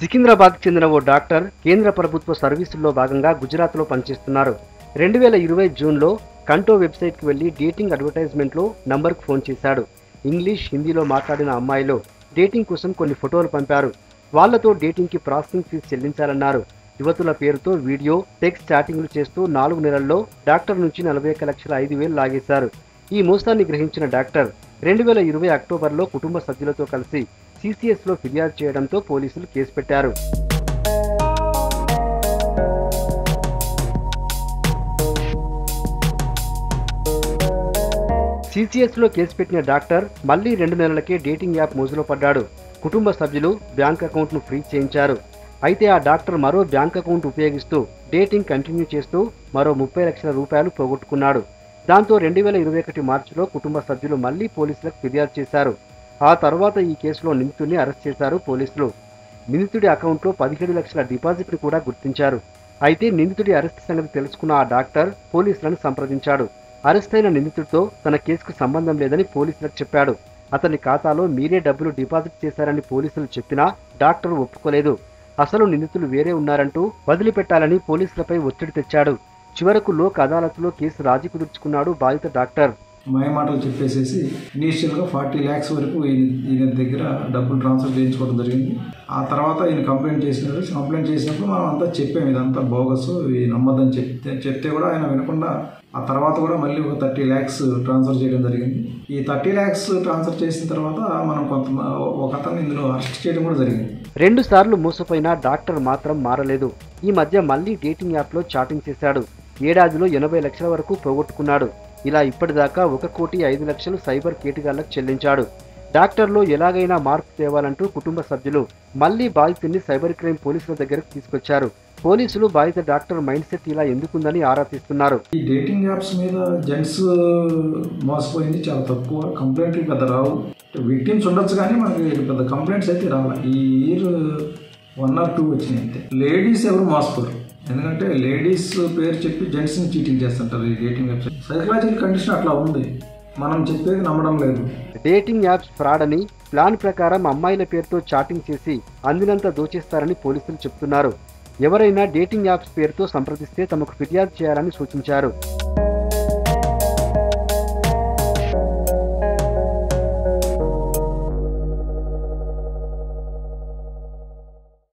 సికింద్రాబాద్ చెందిన ఓ డాక్టర్ కేంద్ర ప్రభుత్వ సర్వీసుల్లో భాగంగా గుజరాత్లో పనిచేస్తున్నారు రెండు వేల ఇరవై జూన్లో కంటో వెబ్సైట్కి వెళ్లి డేటింగ్ అడ్వర్టైజ్మెంట్లో నంబర్కు ఫోన్ చేశాడు ఇంగ్లీష్ హిందీలో మాట్లాడిన అమ్మాయిలో డేటింగ్ కోసం కొన్ని ఫోటోలు పంపారు వాళ్లతో డేటింగ్కి ప్రాసెసింగ్ ఫీజు చెల్లించాలన్నారు యువతుల పేరుతో వీడియో టెక్స్ట్ చాటింగ్లు చేస్తూ నాలుగు నెలల్లో డాక్టర్ నుంచి నలభై ఒక్క లక్షల ఐదు వేలు లాగేశారు ఈ మోసాన్ని గ్రహించిన డాక్టర్ రెండు వేల ఇరవై అక్టోబర్లో కుటుంబ సభ్యులతో కలిసి సిసిఎస్లో ఫిర్యాదు చేయడంతో పోలీసులు కేసు పెట్టారు సిసిఎస్లో కేసు పెట్టిన డాక్టర్ మళ్లీ రెండు నెలలకే డేటింగ్ యాప్ మోజులో పడ్డాడు కుటుంబ సభ్యులు బ్యాంక్ అకౌంట్ను ఫ్రీజ్ చేయించారు అయితే ఆ డాక్టర్ మరో బ్యాంక్ అకౌంట్ ఉపయోగిస్తూ డేటింగ్ కంటిన్యూ చేస్తూ మరో ముప్పై లక్షల రూపాయలు పోగొట్టుకున్నాడు దాంతో రెండు వేల ఇరవై ఒకటి మార్చిలో కుటుంబ సభ్యులు మళ్లీ పోలీసులకు ఫిర్యాదు చేశారు ఆ తర్వాత ఈ కేసులో నిందితుడిని అరెస్ట్ చేశారు పోలీసులు నిందితుడి అకౌంట్లో పదిహేడు లక్షల డిపాజిట్ను కూడా గుర్తించారు అయితే నిందితుడి అరెస్ట్ సంగతి తెలుసుకున్న ఆ డాక్టర్ పోలీసులను సంప్రదించాడు అరెస్ట్ అయిన నిందితుడితో తన కేసుకు సంబంధం లేదని పోలీసులకు చెప్పాడు అతని ఖాతాలో మీరే డబ్బులు డిపాజిట్ చేశారని పోలీసులు చెప్పినా డాక్టర్ ఒప్పుకోలేదు అసలు నిందితులు వేరే ఉన్నారంటూ వదిలిపెట్టాలని పోలీసులపై ఒత్తిడి తెచ్చాడు చివరకు లోక్ అదాలత్లో కేసు రాజీ కుదుర్చుకున్నాడు బాధిత డాక్టర్ మాయ మాటలు చెప్పేసేసి ఇనీషియల్గా ఫార్టీ ల్యాక్స్ వరకు ఈయన ఈయన దగ్గర డబ్బులు ట్రాన్స్ఫర్ చేయించుకోవడం జరిగింది ఆ తర్వాత ఈయన కంప్లైంట్ చేసినారు కంప్లైంట్ చేసినప్పుడు మనం అంతా చెప్పాము ఇదంతా బోగస్ ఇది నమ్మద్దని చెప్తే చెప్తే కూడా ఆయన వినకుండా ఆ తర్వాత కూడా మళ్ళీ ఒక థర్టీ ల్యాక్స్ ట్రాన్స్ఫర్ చేయడం జరిగింది ఈ థర్టీ ల్యాక్స్ ట్రాన్స్ఫర్ చేసిన తర్వాత మనం కొంత ఒక అతన్ని ఇందులో అరెస్ట్ చేయడం కూడా జరిగింది రెండు సార్లు మోసపోయిన డాక్టర్ మాత్రం మారలేదు ఈ మధ్య మళ్లీ డేటింగ్ యాప్లో చాటింగ్ చేశాడు ఏడాదిలో ఎనభై లక్షల వరకు పోగొట్టుకున్నాడు ఇలా ఇప్పటిదాకా ఒక కోటి ఐదు లక్షలు సైబర్ కేటుగాళ్లకు చెల్లించాడు డాక్టర్లో ఎలాగైనా మార్పు తేవాలంటూ కుటుంబ సభ్యులు మళ్లీ బాధితుడిని సైబర్ క్రైమ్ పోలీసుల దగ్గరకు తీసుకొచ్చారు పోలీసులు బాధిత డాక్టర్ మైండ్ సెట్ ఇలా ఎందుకుందని ఆరా తీస్తున్నారు ఈ డేటింగ్ యాప్స్ మీద జెంట్స్ మోసపోయింది చాలా తక్కువ కంప్లైంట్లు పెద్ద రావు విక్టిమ్స్ ఉండొచ్చు కానీ మనకి పెద్ద కంప్లైంట్స్ అయితే రావాలి ఈ ఇయర్ వన్ ఆర్ టూ వచ్చినాయి అంతే లేడీస్ ఎవరు మోసపోరు ఎందుకంటే లేడీస్ పేరు చెప్పి జెంట్స్ని చీటింగ్ చేస్తుంటారు ఈ డేటింగ్ వెబ్సైట్ సైకలాజికల్ కండిషన్ అట్లా ఉంది మనం చెప్పేది నమ్మడం లేదు డేటింగ్ యాప్స్ ఫ్రాడ్ అని ప్లాన్ ప్రకారం అమ్మాయిల పేరుతో చాటింగ్ చేసి అందినంత దోచేస్తారని పోలీసులు చెప్తున్నారు ఎవరైనా డేటింగ్ యాప్స్ పేరుతో సంప్రదిస్తే తమకు ఫిర్యాదు చేయాలని సూచించారు